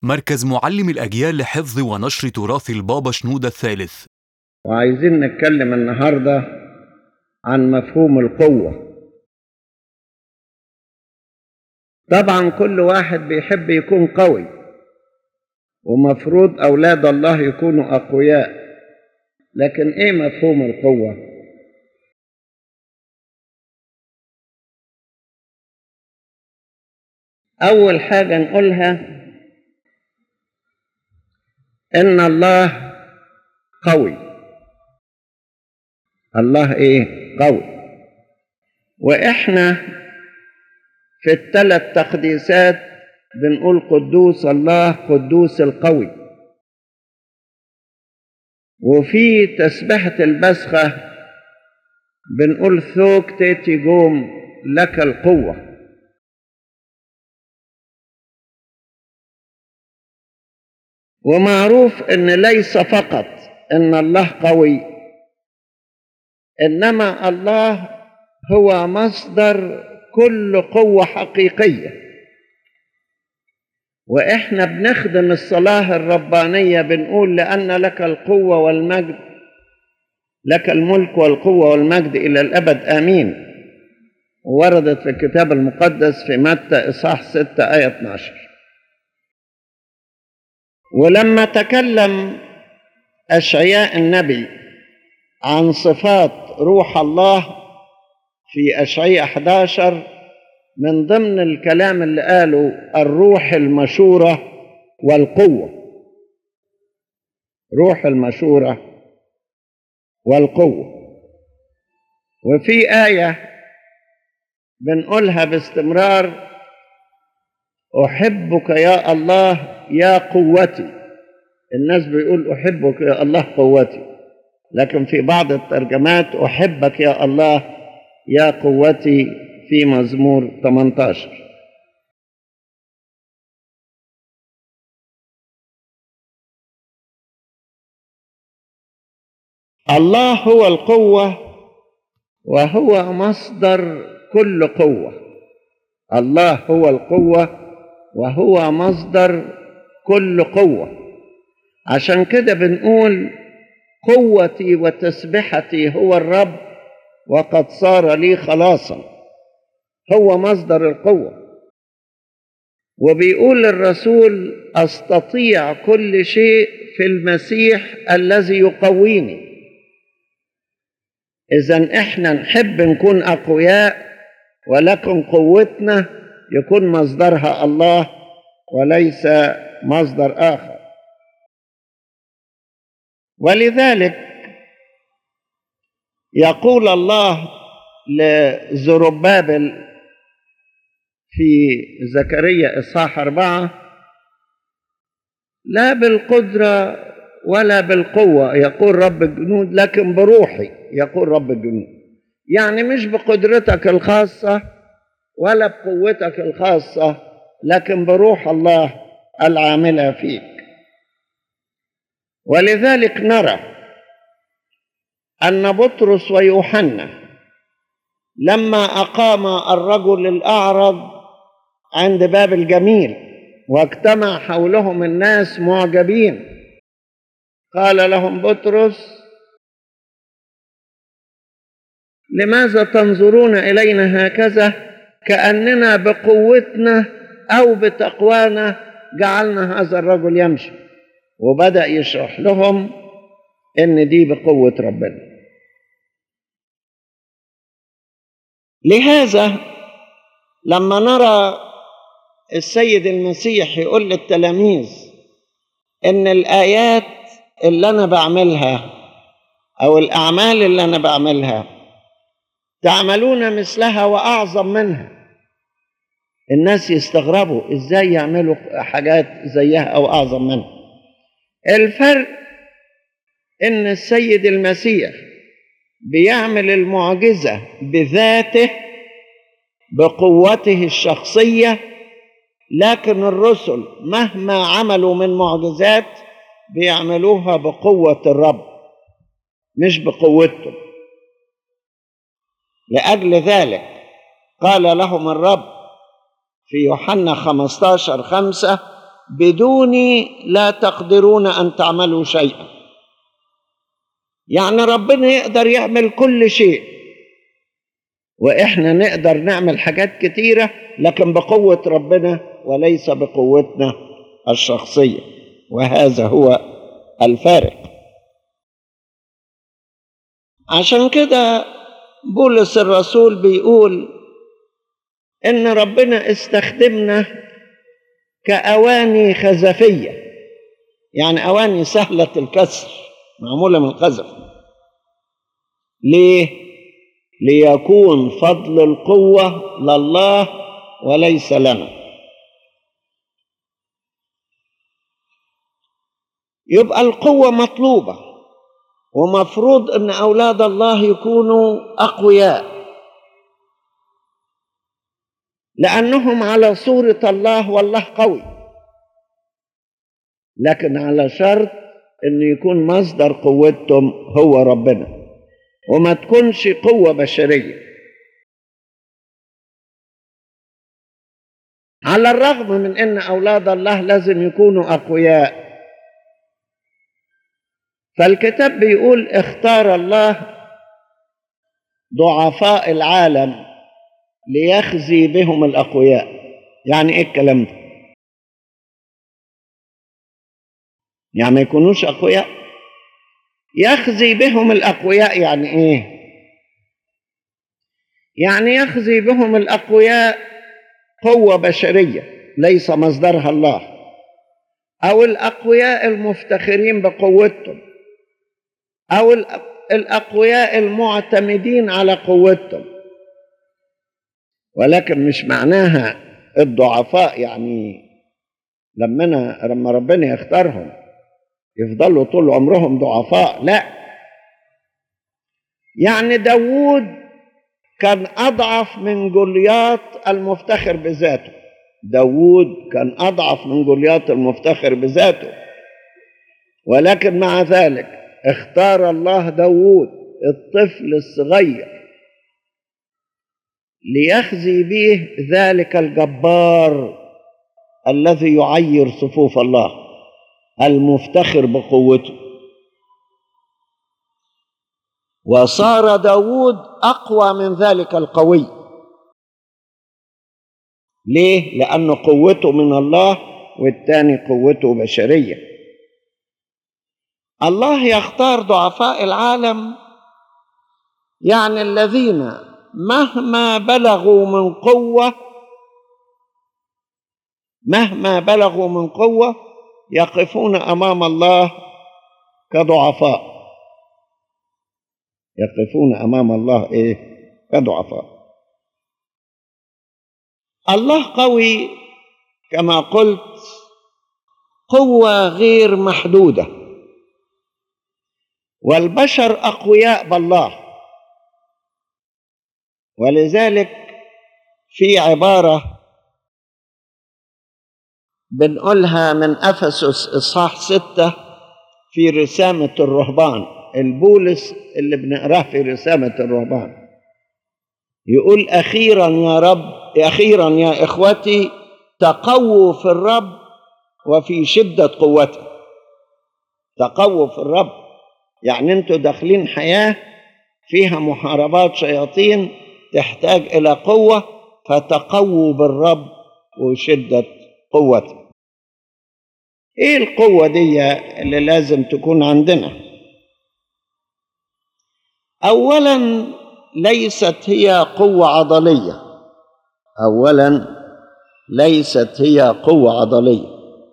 مركز معلم الأجيال لحفظ ونشر تراث البابا شنودة الثالث وعايزين نتكلم النهارده عن مفهوم القوة طبعا كل واحد بيحب يكون قوي ومفروض أولاد الله يكونوا أقوياء لكن إيه مفهوم القوة؟ أول حاجة نقولها إن الله قوي الله إيه؟ قوي وإحنا في الثلاث تقديسات بنقول قدوس الله قدوس القوي وفي تسبحة البسخة بنقول ثوك تيتي جوم لك القوة ومعروف ان ليس فقط ان الله قوي انما الله هو مصدر كل قوة حقيقية واحنا بنخدم الصلاة الربانية بنقول لأن لك القوة والمجد لك الملك والقوة والمجد إلى الأبد آمين وردت في الكتاب المقدس في متى إصحاح 6 آية 12 ولما تكلم أشعياء النبي عن صفات روح الله في أشعياء 11 من ضمن الكلام اللي قاله الروح المشورة والقوة روح المشورة والقوة وفي آية بنقولها باستمرار أحبك يا الله يا قوتي الناس بيقول أحبك يا الله قوتي لكن في بعض الترجمات أحبك يا الله يا قوتي في مزمور 18 الله هو القوة وهو مصدر كل قوة الله هو القوة وهو مصدر كل قوة عشان كده بنقول قوتي وتسبحتي هو الرب وقد صار لي خلاصا هو مصدر القوة وبيقول الرسول أستطيع كل شيء في المسيح الذي يقويني إذا إحنا نحب نكون أقوياء ولكن قوتنا يكون مصدرها الله وليس مصدر آخر ولذلك يقول الله لزربابل في زكريا إصحاح أربعة لا بالقدرة ولا بالقوة يقول رب الجنود لكن بروحي يقول رب الجنود يعني مش بقدرتك الخاصة ولا بقوتك الخاصة لكن بروح الله العاملة فيك ولذلك نرى أن بطرس ويوحنا لما أقام الرجل الأعرج عند باب الجميل واجتمع حولهم الناس معجبين قال لهم بطرس لماذا تنظرون إلينا هكذا كأننا بقوتنا أو بتقوانا جعلنا هذا الرجل يمشي وبدأ يشرح لهم إن دي بقوة ربنا لهذا لما نرى السيد المسيح يقول للتلاميذ ان الايات اللي انا بعملها او الاعمال اللي انا بعملها تعملون مثلها واعظم منها الناس يستغربوا ازاي يعملوا حاجات زيها او اعظم منها الفرق ان السيد المسيح بيعمل المعجزه بذاته بقوته الشخصيه لكن الرسل مهما عملوا من معجزات بيعملوها بقوه الرب مش بقوتهم لاجل ذلك قال لهم الرب في يوحنا 15 خمسة بدوني لا تقدرون ان تعملوا شيئا يعني ربنا يقدر يعمل كل شيء واحنا نقدر نعمل حاجات كتيره لكن بقوه ربنا وليس بقوتنا الشخصيه وهذا هو الفارق عشان كده بولس الرسول بيقول ان ربنا استخدمنا كأواني خزفية يعني أواني سهلة الكسر معمولة من خزف ليه؟ ليكون فضل القوة لله وليس لنا يبقى القوة مطلوبة ومفروض أن أولاد الله يكونوا أقوياء لأنهم على صورة الله والله قوي لكن على شرط أن يكون مصدر قوتهم هو ربنا وما تكونش قوة بشرية على الرغم من أن أولاد الله لازم يكونوا أقوياء فالكتاب بيقول اختار الله ضعفاء العالم ليخزي بهم الأقوياء يعني إيه الكلام ده يعني ما يكونوش أقوياء يخزي بهم الأقوياء يعني إيه يعني يخزي بهم الأقوياء قوة بشرية ليس مصدرها الله أو الأقوياء المفتخرين بقوتهم أو الأقوياء المعتمدين على قوتهم ولكن مش معناها الضعفاء يعني لما أنا لما ربنا يختارهم يفضلوا طول عمرهم ضعفاء لا يعني داوود كان أضعف من جولياط المفتخر بذاته داوود كان أضعف من جولياط المفتخر بذاته ولكن مع ذلك اختار الله داوود الطفل الصغير ليخزي به ذلك الجبار الذي يعير صفوف الله المفتخر بقوته وصار داود أقوى من ذلك القوي ليه؟ لأن قوته من الله والتاني قوته بشرية الله يختار ضعفاء العالم يعني الذين مهما بلغوا من قوة مهما بلغوا من قوة يقفون أمام الله كضعفاء يقفون أمام الله إيه كضعفاء الله قوي كما قلت قوة غير محدودة والبشر أقوياء بالله ولذلك في عبارة بنقولها من أفسس إصحاح ستة في رسامة الرهبان البولس اللي بنقراه في رسامة الرهبان يقول أخيرا يا رب أخيرا يا إخوتي تقووا في الرب وفي شدة قوته تقووا في الرب يعني انتوا داخلين حياة فيها محاربات شياطين تحتاج إلى قوة فتقووا بالرب وشدة قوته ايه القوة دي اللي لازم تكون عندنا اولا ليست هي قوة عضلية اولا ليست هي قوة عضلية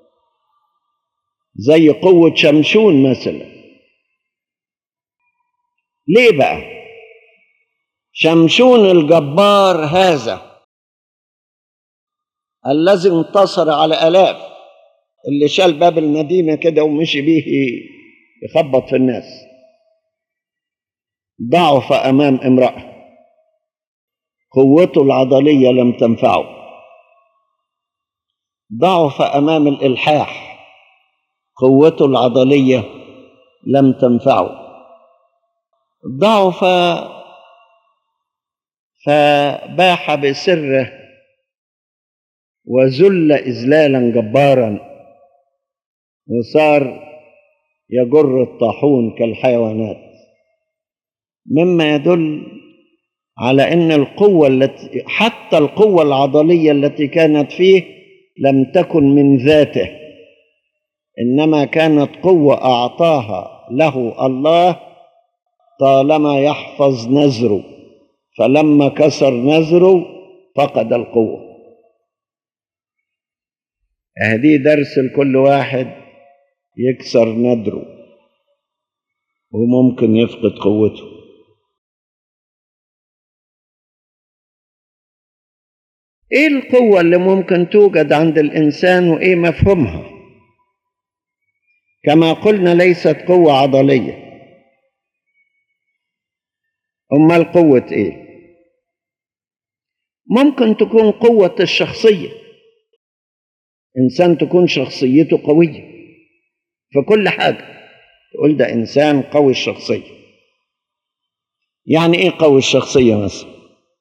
زي قوة شمشون مثلا ليه بقى شمشون الجبار هذا الذي انتصر على الاف اللي شال باب المدينه كده ومشي بيه يخبط في الناس ضعف امام امراه قوته العضليه لم تنفعه ضعف امام الالحاح قوته العضليه لم تنفعه ضعف فباح بسره وذل إذلالا جبارا وصار يجر الطاحون كالحيوانات مما يدل على ان القوه التي حتى القوه العضليه التي كانت فيه لم تكن من ذاته انما كانت قوه اعطاها له الله طالما يحفظ نذره فلما كسر نذره فقد القوه هذه درس لكل واحد يكسر ندره وممكن يفقد قوته ايه القوة اللي ممكن توجد عند الانسان وايه مفهومها كما قلنا ليست قوة عضلية امال قوة ايه ممكن تكون قوة الشخصية انسان تكون شخصيته قوية في كل حاجة تقول ده انسان قوي الشخصية يعني ايه قوي الشخصية مثلا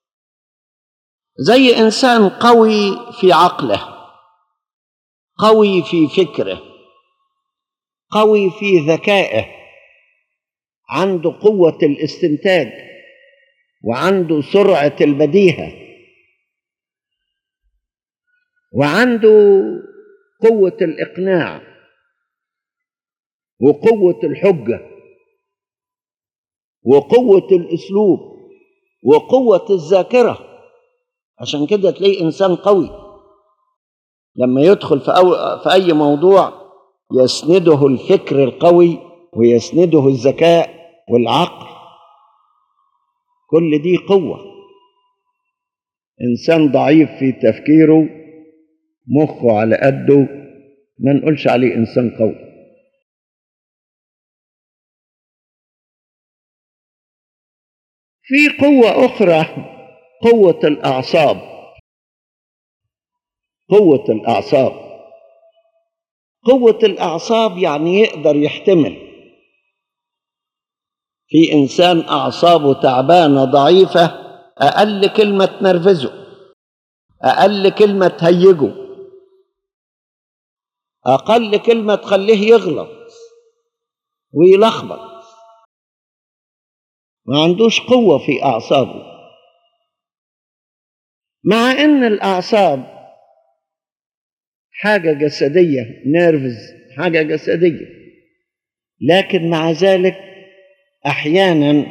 زي انسان قوي في عقله قوي في فكره قوي في ذكائه عنده قوه الاستنتاج وعنده سرعه البديهه وعنده قوه الاقناع وقوه الحجه وقوه الاسلوب وقوه الذاكره عشان كده تلاقي انسان قوي لما يدخل في, أو في اي موضوع يسنده الفكر القوي ويسنده الذكاء والعقل كل دي قوه انسان ضعيف في تفكيره مخه على قده ما نقولش عليه انسان قوي في قوه اخرى قوة الأعصاب قوة الأعصاب قوة الأعصاب يعني يقدر يحتمل في إنسان أعصابه تعبانة ضعيفة أقل كلمة تنرفزه أقل كلمة تهيجه أقل كلمة تخليه يغلط ويلخبط ما عندوش قوة في أعصابه مع ان الاعصاب حاجه جسديه نيرفز حاجه جسديه لكن مع ذلك احيانا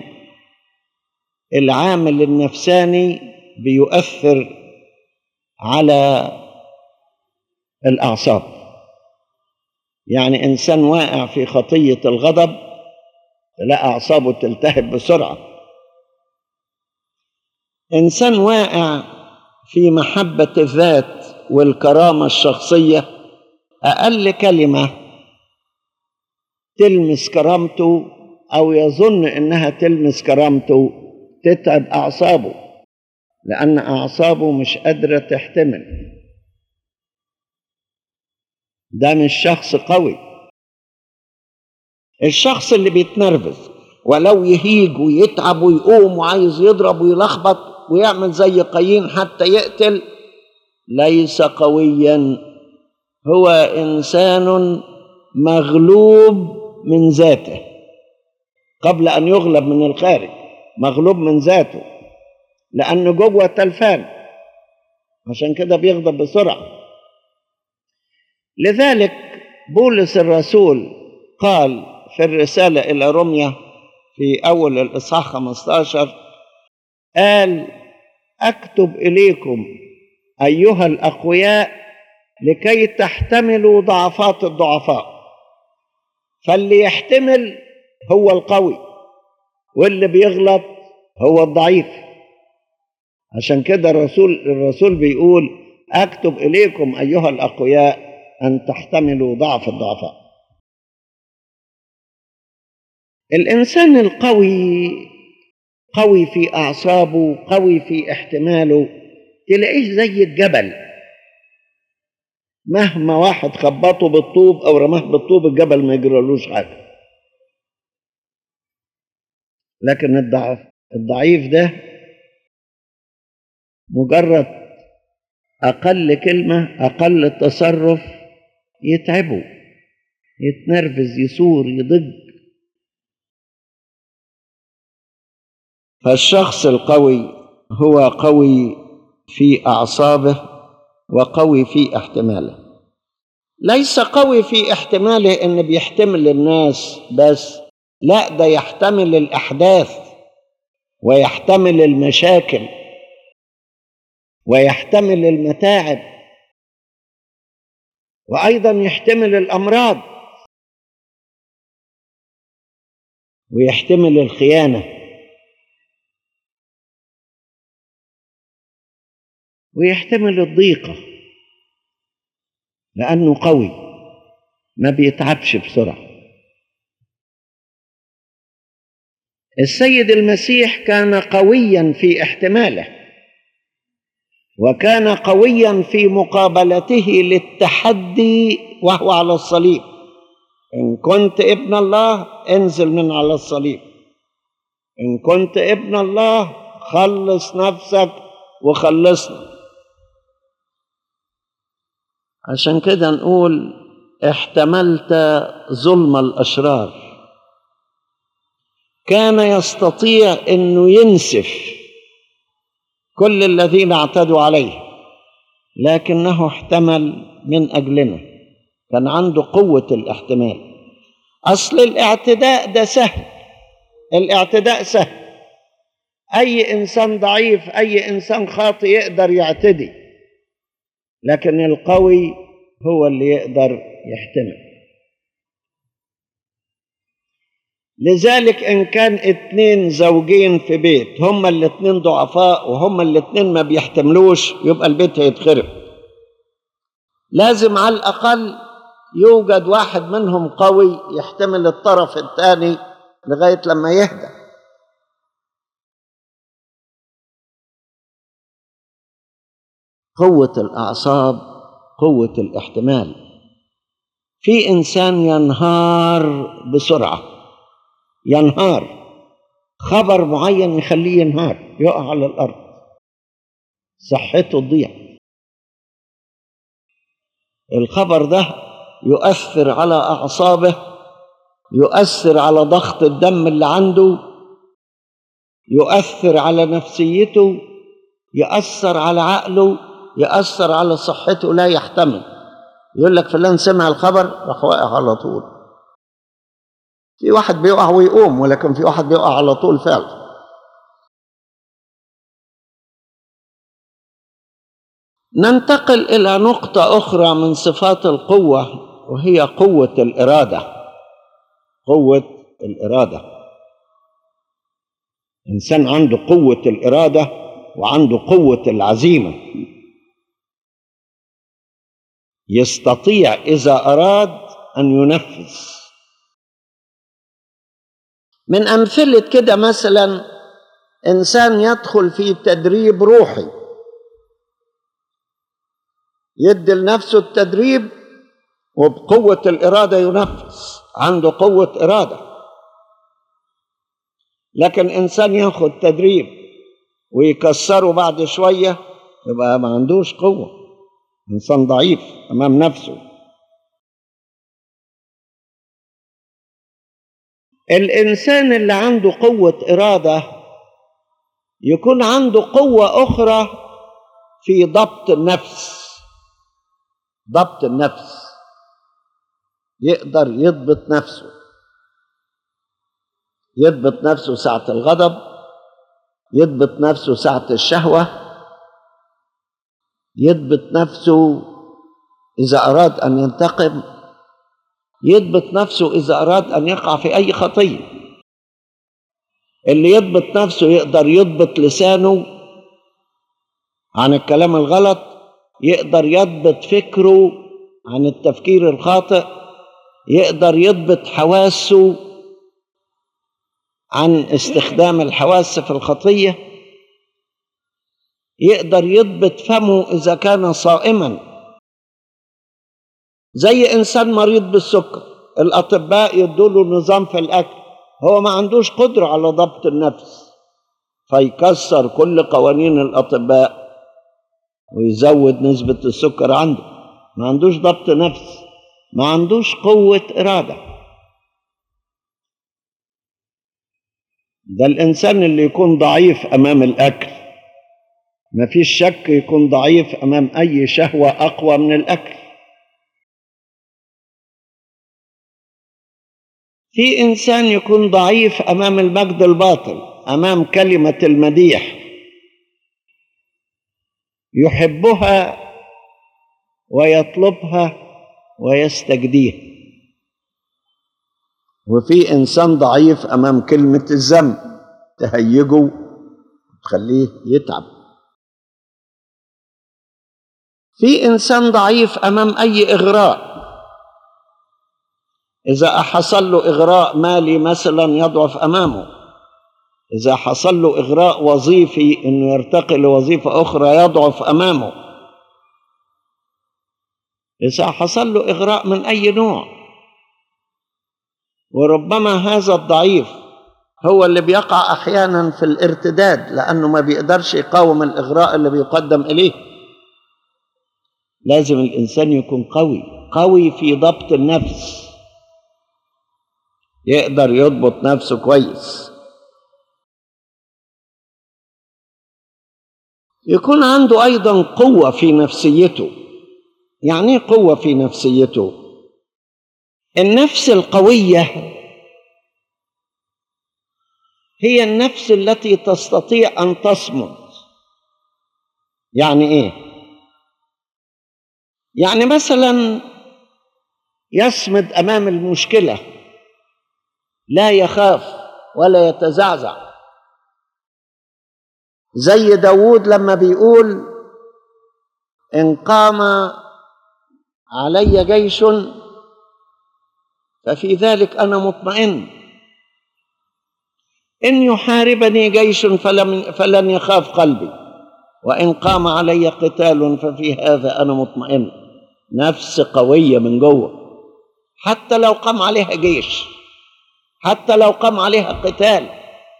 العامل النفساني بيؤثر على الاعصاب يعني انسان واقع في خطيه الغضب تلاقي اعصابه تلتهب بسرعه انسان واقع في محبة الذات والكرامة الشخصية أقل كلمة تلمس كرامته أو يظن إنها تلمس كرامته تتعب أعصابه لأن أعصابه مش قادرة تحتمل ده مش شخص قوي الشخص اللي بيتنرفز ولو يهيج ويتعب ويقوم وعايز يضرب ويلخبط ويعمل زي قايين حتى يقتل ليس قويا هو انسان مغلوب من ذاته قبل ان يغلب من الخارج مغلوب من ذاته لانه جوه تلفان عشان كده بيغضب بسرعه لذلك بولس الرسول قال في الرساله الى روميا في اول الاصحاح 15 قال اكتب اليكم ايها الاقوياء لكي تحتملوا ضعفات الضعفاء فاللي يحتمل هو القوي واللي بيغلط هو الضعيف عشان كده الرسول الرسول بيقول اكتب اليكم ايها الاقوياء ان تحتملوا ضعف الضعفاء الانسان القوي قوي في اعصابه قوي في احتماله تلاقيه زي الجبل مهما واحد خبطه بالطوب او رماه بالطوب الجبل ما يجرالوش حاجه لكن الضعف الضعيف ده مجرد اقل كلمه اقل تصرف يتعبه يتنرفز يثور يضج فالشخص القوي هو قوي في اعصابه وقوي في احتماله ليس قوي في احتماله ان بيحتمل الناس بس لا ده يحتمل الاحداث ويحتمل المشاكل ويحتمل المتاعب وايضا يحتمل الامراض ويحتمل الخيانه ويحتمل الضيقه لانه قوي ما بيتعبش بسرعه السيد المسيح كان قويا في احتماله وكان قويا في مقابلته للتحدي وهو على الصليب ان كنت ابن الله انزل من على الصليب ان كنت ابن الله خلص نفسك وخلصنا عشان كده نقول احتملت ظلم الاشرار كان يستطيع انه ينسف كل الذين اعتدوا عليه لكنه احتمل من اجلنا كان عنده قوه الاحتمال اصل الاعتداء ده سهل الاعتداء سهل اي انسان ضعيف اي انسان خاطئ يقدر يعتدي لكن القوي هو اللي يقدر يحتمل لذلك ان كان اتنين زوجين في بيت هما الاتنين ضعفاء وهما الاتنين ما بيحتملوش يبقى البيت هيتخرب لازم على الاقل يوجد واحد منهم قوي يحتمل الطرف الثاني لغايه لما يهدى قوه الاعصاب قوه الاحتمال في انسان ينهار بسرعه ينهار خبر معين يخليه ينهار يقع على الارض صحته تضيع الخبر ده يؤثر على اعصابه يؤثر على ضغط الدم اللي عنده يؤثر على نفسيته يأثر على عقله يأثر على صحته لا يحتمل يقول لك فلان سمع الخبر راح واقع على طول في واحد بيقع ويقوم ولكن في واحد بيقع على طول فعلا ننتقل الى نقطه اخرى من صفات القوه وهي قوه الاراده قوه الاراده انسان عنده قوه الاراده وعنده قوه العزيمه يستطيع اذا اراد ان ينفذ من امثله كده مثلا انسان يدخل في تدريب روحي يدي لنفسه التدريب وبقوه الاراده ينفذ عنده قوه اراده لكن انسان ياخد تدريب ويكسره بعد شويه يبقى ما عندوش قوه انسان ضعيف امام نفسه الانسان اللي عنده قوه اراده يكون عنده قوه اخرى في ضبط النفس ضبط النفس يقدر يضبط نفسه يضبط نفسه ساعه الغضب يضبط نفسه ساعه الشهوه يضبط نفسه اذا اراد ان ينتقم يضبط نفسه اذا اراد ان يقع في اي خطيه اللي يضبط نفسه يقدر يضبط لسانه عن الكلام الغلط يقدر يضبط فكره عن التفكير الخاطئ يقدر يضبط حواسه عن استخدام الحواس في الخطيه يقدر يضبط فمه اذا كان صائما زي انسان مريض بالسكر الاطباء يدوا له نظام في الاكل هو ما عندوش قدره على ضبط النفس فيكسر كل قوانين الاطباء ويزود نسبه السكر عنده ما عندوش ضبط نفس ما عندوش قوة إرادة ده الإنسان اللي يكون ضعيف أمام الأكل ما فيش شك يكون ضعيف أمام أي شهوة أقوى من الأكل في إنسان يكون ضعيف أمام المجد الباطل أمام كلمة المديح يحبها ويطلبها ويستجديها وفي إنسان ضعيف أمام كلمة الذنب تهيجه وتخليه يتعب في إنسان ضعيف أمام أي إغراء إذا حصل له إغراء مالي مثلا يضعف أمامه إذا حصل له إغراء وظيفي إنه يرتقي لوظيفة أخرى يضعف أمامه إذا حصل له إغراء من أي نوع وربما هذا الضعيف هو اللي بيقع أحيانا في الارتداد لأنه ما بيقدرش يقاوم الإغراء اللي بيقدم إليه لازم الإنسان يكون قوي قوي في ضبط النفس يقدر يضبط نفسه كويس يكون عنده ايضا قوه في نفسيته يعني ايه قوه في نفسيته النفس القويه هي النفس التي تستطيع ان تصمد يعني ايه يعني مثلا يصمد امام المشكله لا يخاف ولا يتزعزع زي داود لما بيقول إن قام علي جيش ففي ذلك أنا مطمئن إن يحاربني جيش فلم فلن يخاف قلبي وإن قام علي قتال ففي هذا أنا مطمئن نفس قوية من جوه حتى لو قام عليها جيش حتى لو قام عليها قتال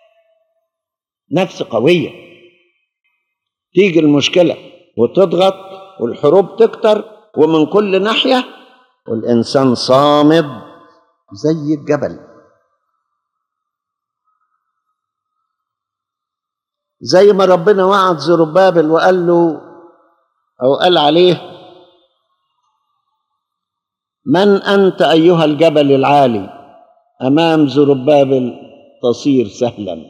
نفس قويه تيجي المشكله وتضغط والحروب تكتر ومن كل ناحيه والانسان صامد زي الجبل زي ما ربنا وعد زربابل وقال له او قال عليه من انت ايها الجبل العالي امام زربابل تصير سهلا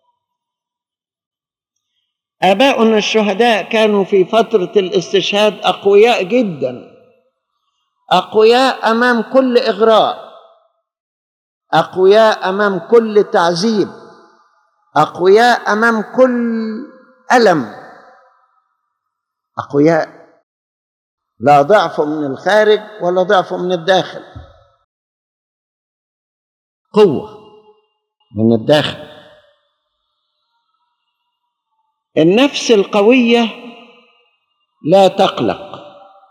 اباؤنا الشهداء كانوا في فتره الاستشهاد اقوياء جدا اقوياء امام كل اغراء اقوياء امام كل تعذيب اقوياء امام كل الم اقوياء لا ضعف من الخارج ولا ضعف من الداخل قوه من الداخل النفس القويه لا تقلق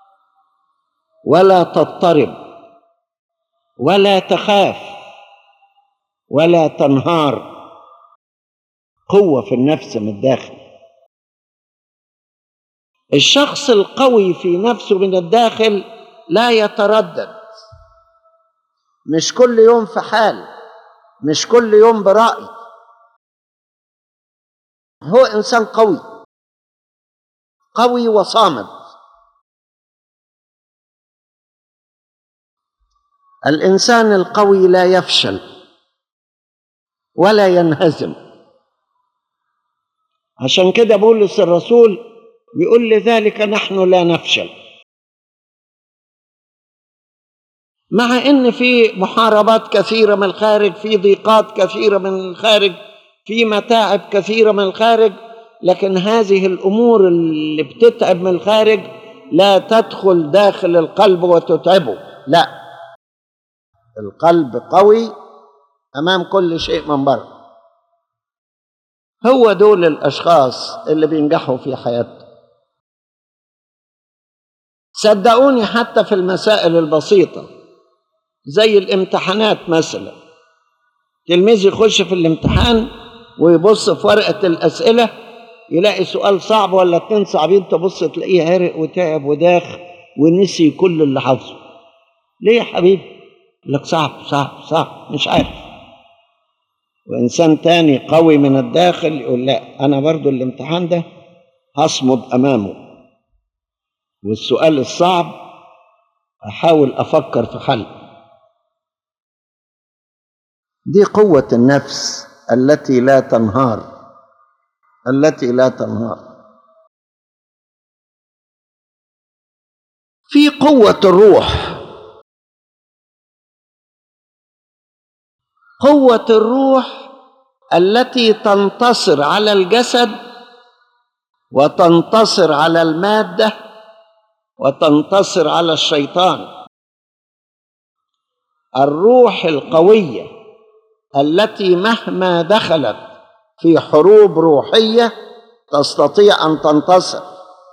ولا تضطرب ولا تخاف ولا تنهار قوه في النفس من الداخل الشخص القوي في نفسه من الداخل لا يتردد مش كل يوم في حال مش كل يوم برأي هو إنسان قوي قوي وصامد الإنسان القوي لا يفشل ولا ينهزم عشان كده بولس الرسول بيقول لذلك نحن لا نفشل مع ان في محاربات كثيره من الخارج في ضيقات كثيره من الخارج في متاعب كثيره من الخارج لكن هذه الامور اللي بتتعب من الخارج لا تدخل داخل القلب وتتعبه لا القلب قوي امام كل شيء من بره هو دول الاشخاص اللي بينجحوا في حياتهم صدقوني حتى في المسائل البسيطه زي الامتحانات مثلا تلميذ يخش في الامتحان ويبص في ورقة الأسئلة يلاقي سؤال صعب ولا اتنين صعبين تبص تلاقيه عرق وتعب وداخ ونسي كل اللي حافظه ليه يا حبيبي يقول لك صعب صعب صعب مش عارف وإنسان تاني قوي من الداخل يقول لا أنا برضو الامتحان ده هصمد أمامه والسؤال الصعب أحاول أفكر في حل دي قوة النفس التي لا تنهار التي لا تنهار في قوة الروح قوة الروح التي تنتصر على الجسد وتنتصر على المادة وتنتصر على الشيطان الروح القوية التي مهما دخلت في حروب روحية تستطيع أن تنتصر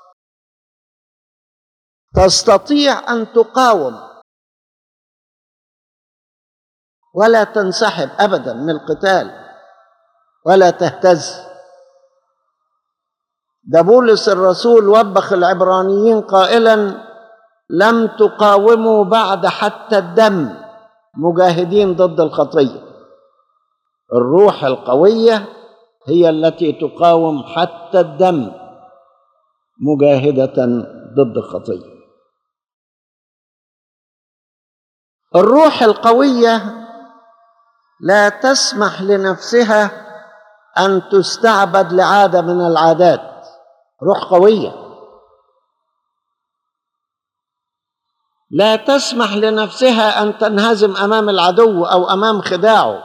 تستطيع أن تقاوم ولا تنسحب ابدا من القتال ولا تهتز ده بولس الرسول وبخ العبرانيين قائلا لم تقاوموا بعد حتى الدم مجاهدين ضد الخطيه الروح القويه هي التي تقاوم حتى الدم مجاهده ضد الخطيه الروح القويه لا تسمح لنفسها ان تستعبد لعاده من العادات روح قويه لا تسمح لنفسها ان تنهزم امام العدو او امام خداعه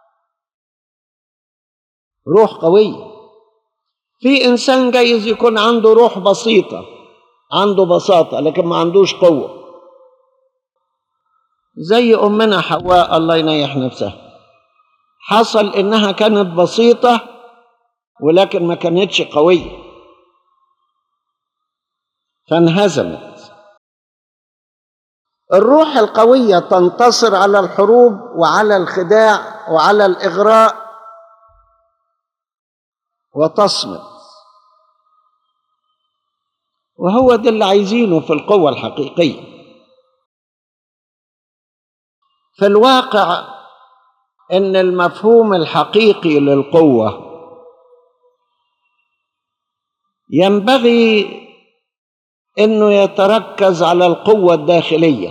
روح قويه في انسان جايز يكون عنده روح بسيطه عنده بساطه لكن ما عندوش قوه زي امنا حواء الله ينيح نفسها حصل انها كانت بسيطه ولكن ما كانتش قويه فانهزمت الروح القويه تنتصر على الحروب وعلى الخداع وعلى الاغراء وتصمت وهو ده اللي عايزينه في القوه الحقيقيه في الواقع ان المفهوم الحقيقي للقوه ينبغي انه يتركز على القوه الداخليه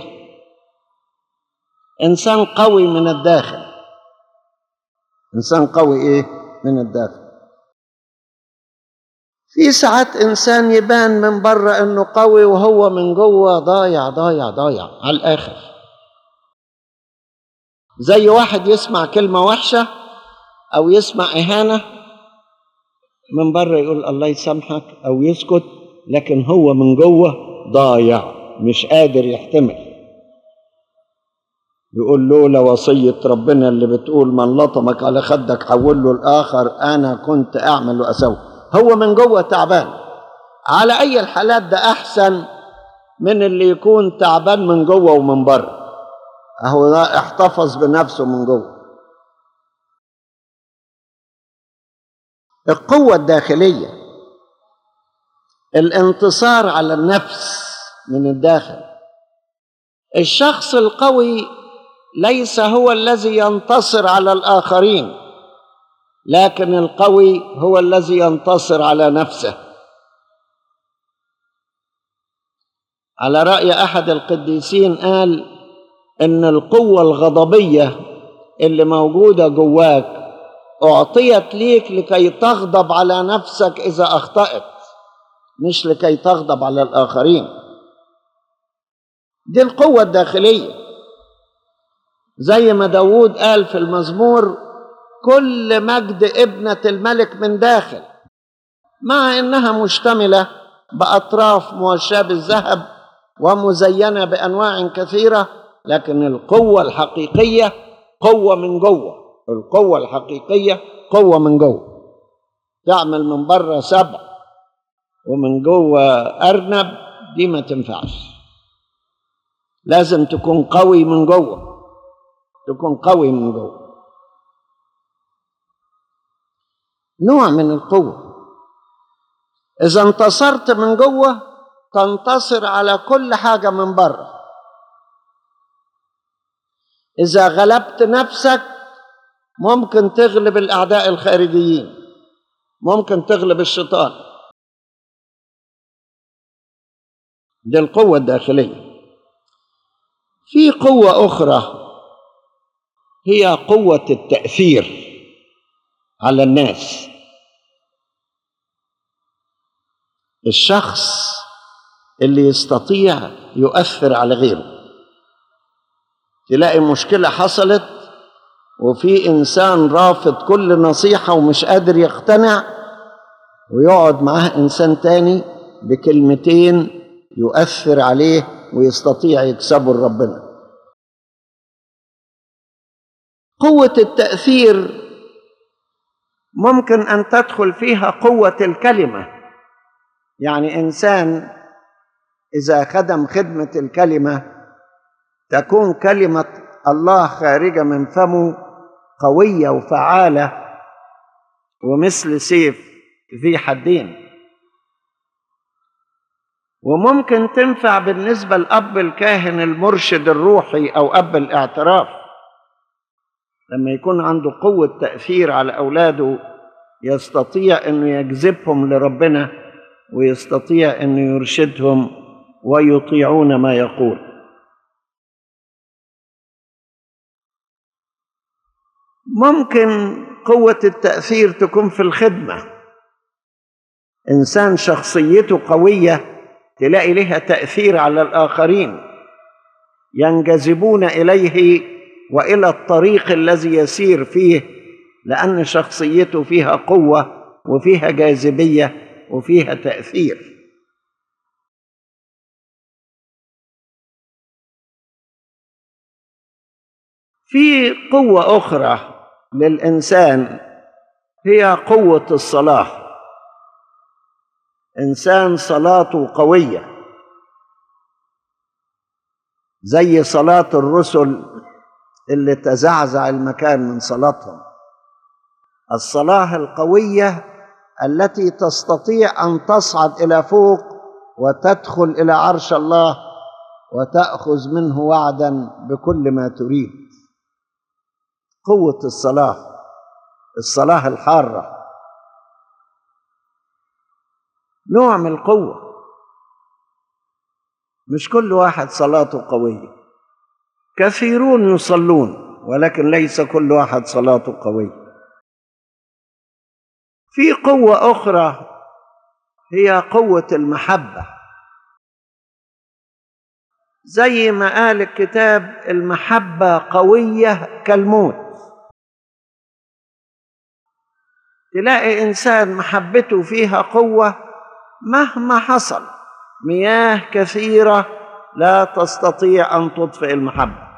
انسان قوي من الداخل انسان قوي ايه من الداخل في ساعات انسان يبان من بره انه قوي وهو من جوه ضايع ضايع ضايع على الاخر زي واحد يسمع كلمة وحشة أو يسمع إهانة من بره يقول الله يسامحك أو يسكت لكن هو من جوه ضايع مش قادر يحتمل يقول لولا وصية ربنا اللي بتقول من لطمك على خدك حول له الآخر أنا كنت أعمل وأسوي هو من جوه تعبان على أي الحالات ده أحسن من اللي يكون تعبان من جوه ومن بره اهو ده احتفظ بنفسه من جوه القوة الداخلية الانتصار على النفس من الداخل الشخص القوي ليس هو الذي ينتصر على الآخرين لكن القوي هو الذي ينتصر على نفسه على رأي أحد القديسين قال ان القوه الغضبيه اللي موجوده جواك اعطيت ليك لكي تغضب على نفسك اذا اخطات مش لكي تغضب على الاخرين دي القوه الداخليه زي ما داود قال في المزمور كل مجد ابنه الملك من داخل مع انها مشتمله باطراف موشاه بالذهب ومزينه بانواع كثيره لكن القوة الحقيقية قوة من جوه القوة الحقيقية قوة من جوه تعمل من بره سبع ومن جوه أرنب دي ما تنفعش لازم تكون قوي من جوه تكون قوي من جوه نوع من القوة إذا انتصرت من جوه تنتصر على كل حاجة من بره إذا غلبت نفسك ممكن تغلب الأعداء الخارجيين ممكن تغلب الشيطان دي القوة الداخلية في قوة أخرى هي قوة التأثير على الناس الشخص اللي يستطيع يؤثر على غيره تلاقي مشكلة حصلت وفي إنسان رافض كل نصيحة ومش قادر يقتنع ويقعد معاه إنسان تاني بكلمتين يؤثر عليه ويستطيع يكسبه لربنا قوة التأثير ممكن أن تدخل فيها قوة الكلمة يعني إنسان إذا خدم خدمة الكلمة تكون كلمة الله خارجة من فمه قوية وفعالة ومثل سيف ذي حدين وممكن تنفع بالنسبة لأب الكاهن المرشد الروحي أو أب الاعتراف لما يكون عنده قوة تأثير على أولاده يستطيع أنه يجذبهم لربنا ويستطيع أنه يرشدهم ويطيعون ما يقول ممكن قوة التأثير تكون في الخدمة إنسان شخصيته قوية تلاقي لها تأثير على الآخرين ينجذبون إليه وإلى الطريق الذي يسير فيه لأن شخصيته فيها قوة وفيها جاذبية وفيها تأثير في قوة أخرى للإنسان هي قوة الصلاة إنسان صلاته قوية زي صلاة الرسل اللي تزعزع المكان من صلاتهم الصلاة القوية التي تستطيع أن تصعد إلى فوق وتدخل إلى عرش الله وتأخذ منه وعدا بكل ما تريد قوة الصلاة الصلاة الحارة نوع من القوة مش كل واحد صلاته قوية كثيرون يصلون ولكن ليس كل واحد صلاته قوية في قوة أخرى هي قوة المحبة زي ما قال الكتاب المحبة قوية كالموت تلاقي إنسان محبته فيها قوة مهما حصل مياه كثيرة لا تستطيع أن تطفئ المحبة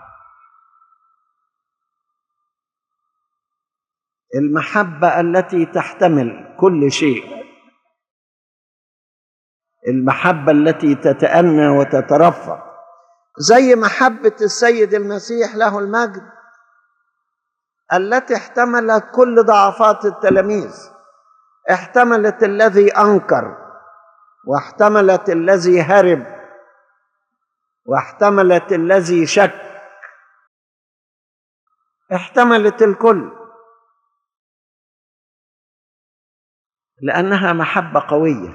المحبة التي تحتمل كل شيء المحبة التي تتأنى وتترفع زي محبة السيد المسيح له المجد التي احتملت كل ضعفات التلاميذ احتملت الذي انكر واحتملت الذي هرب واحتملت الذي شك احتملت الكل لانها محبه قويه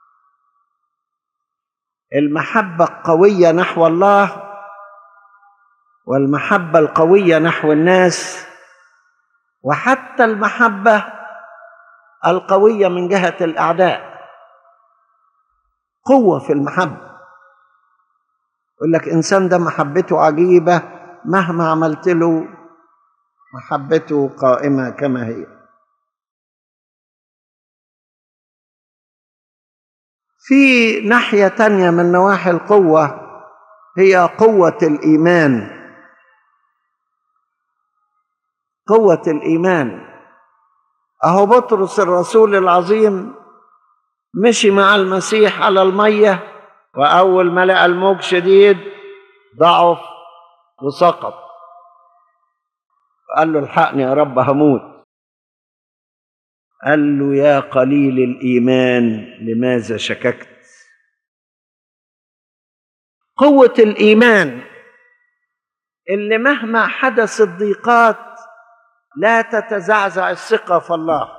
المحبه القويه نحو الله والمحبه القويه نحو الناس وحتى المحبه القويه من جهه الاعداء قوه في المحبه يقول لك انسان ده محبته عجيبه مهما عملت له محبته قائمه كما هي في ناحيه تانيه من نواحي القوه هي قوه الايمان قوة الإيمان أهو بطرس الرسول العظيم مشي مع المسيح على المية وأول ما لقى الموج شديد ضعف وسقط قال له الحقني يا رب هموت قال له يا قليل الإيمان لماذا شككت قوة الإيمان اللي مهما حدثت ضيقات لا تتزعزع الثقة في الله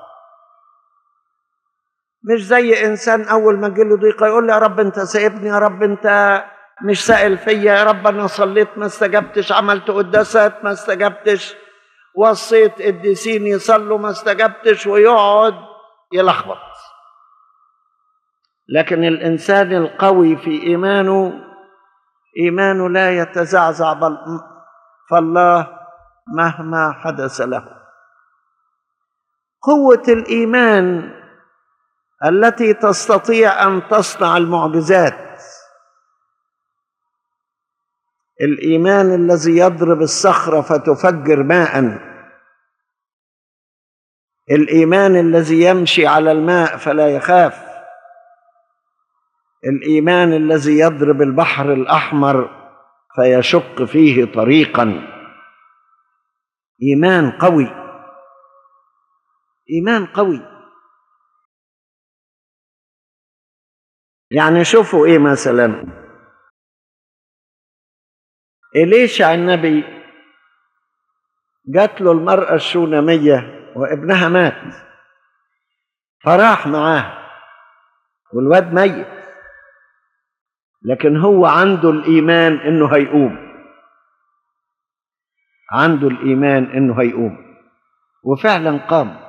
مش زي إنسان أول ما تجيله ضيقة يقول لي يا رب أنت سايبني يا رب أنت مش سائل فيا يا رب أنا صليت ما استجبتش عملت قداسات ما استجبتش وصيت قديسين يصلوا ما استجبتش ويقعد يلخبط لكن الإنسان القوي في إيمانه إيمانه لا يتزعزع بل فالله مهما حدث له قوة الإيمان التي تستطيع أن تصنع المعجزات الإيمان الذي يضرب الصخرة فتفجر ماء الإيمان الذي يمشي على الماء فلا يخاف الإيمان الذي يضرب البحر الأحمر فيشق فيه طريقا إيمان قوي إيمان قوي يعني شوفوا إيه مثلا إليشع النبي جات له المرأة الشونامية وابنها مات فراح معاه والواد ميت لكن هو عنده الإيمان إنه هيقوم عنده الإيمان إنه هيقوم وفعلا قام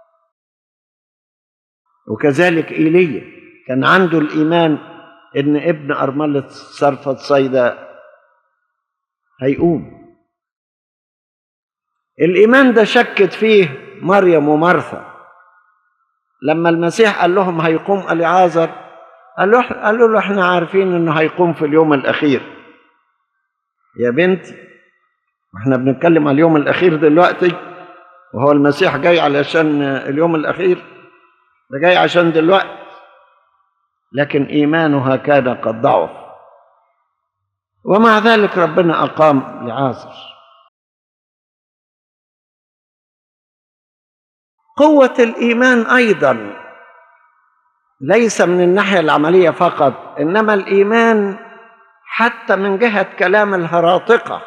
وكذلك إيليا كان عنده الإيمان إن ابن أرملة صرفة صيدا هيقوم الإيمان ده شكت فيه مريم ومرثا لما المسيح قال لهم هيقوم اليعازر قال له قالوا له احنا عارفين انه هيقوم في اليوم الاخير يا بنتي واحنا بنتكلم على اليوم الاخير دلوقتي وهو المسيح جاي علشان اليوم الاخير ده جاي عشان دلوقتي لكن ايمانها كان قد ضعف ومع ذلك ربنا اقام لعازر قوه الايمان ايضا ليس من الناحيه العمليه فقط انما الايمان حتى من جهه كلام الهراطقه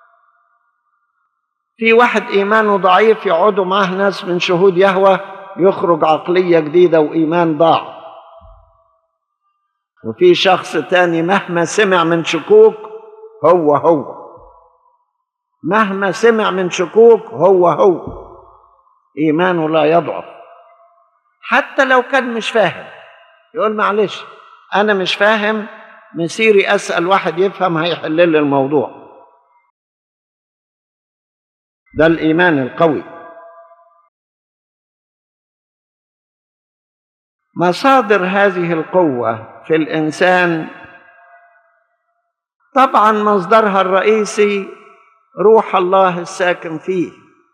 في واحد ايمانه ضعيف يقعدوا معاه ناس من شهود يهوى يخرج عقليه جديده وايمان ضاع وفي شخص تاني مهما سمع من شكوك هو هو مهما سمع من شكوك هو هو ايمانه لا يضعف حتى لو كان مش فاهم يقول معلش انا مش فاهم مسيري اسال واحد يفهم هيحل لي الموضوع ده الايمان القوي مصادر هذه القوه في الانسان طبعا مصدرها الرئيسي روح الله الساكن فيه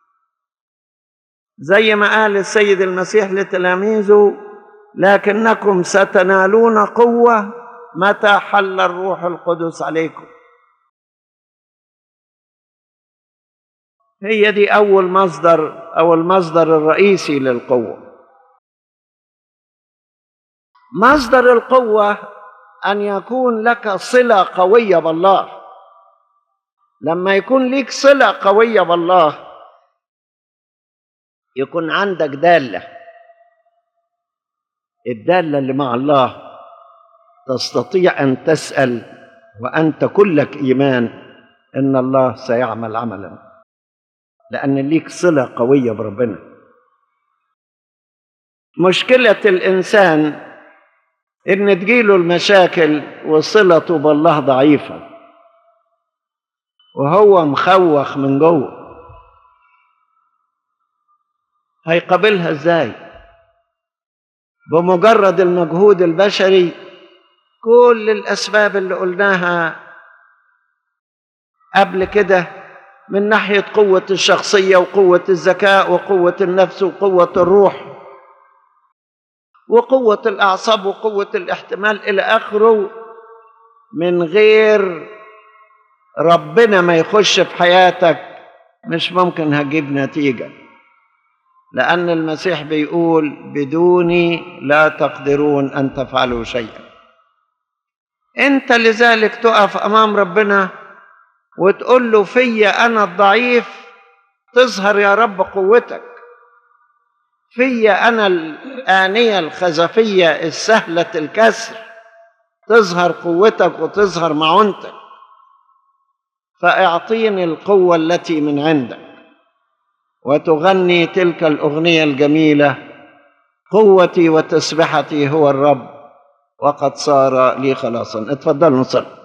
زي ما قال السيد المسيح لتلاميذه لكنكم ستنالون قوه متى حل الروح القدس عليكم هي دي اول مصدر او المصدر الرئيسي للقوه مصدر القوه ان يكون لك صله قويه بالله لما يكون لك صله قويه بالله يكون عندك داله الداله اللي مع الله تستطيع ان تسال وانت كلك ايمان ان الله سيعمل عملا لان ليك صله قويه بربنا مشكله الانسان ان تجيله المشاكل وصلته بالله ضعيفه وهو مخوخ من جوه هيقابلها ازاي بمجرد المجهود البشري كل الاسباب اللي قلناها قبل كده من ناحيه قوه الشخصيه وقوه الذكاء وقوه النفس وقوه الروح وقوه الاعصاب وقوه الاحتمال الى اخره من غير ربنا ما يخش في حياتك مش ممكن هتجيب نتيجه لأن المسيح بيقول بدوني لا تقدرون أن تفعلوا شيئا أنت لذلك تقف أمام ربنا وتقول له فيا انا الضعيف تظهر يا رب قوتك فيا انا الانيه الخزفيه السهله الكسر تظهر قوتك وتظهر معونتك فاعطيني القوه التي من عندك وتغني تلك الاغنيه الجميله قوتي وتسبحتي هو الرب وقد صار لي خلاصا اتفضلوا نصلي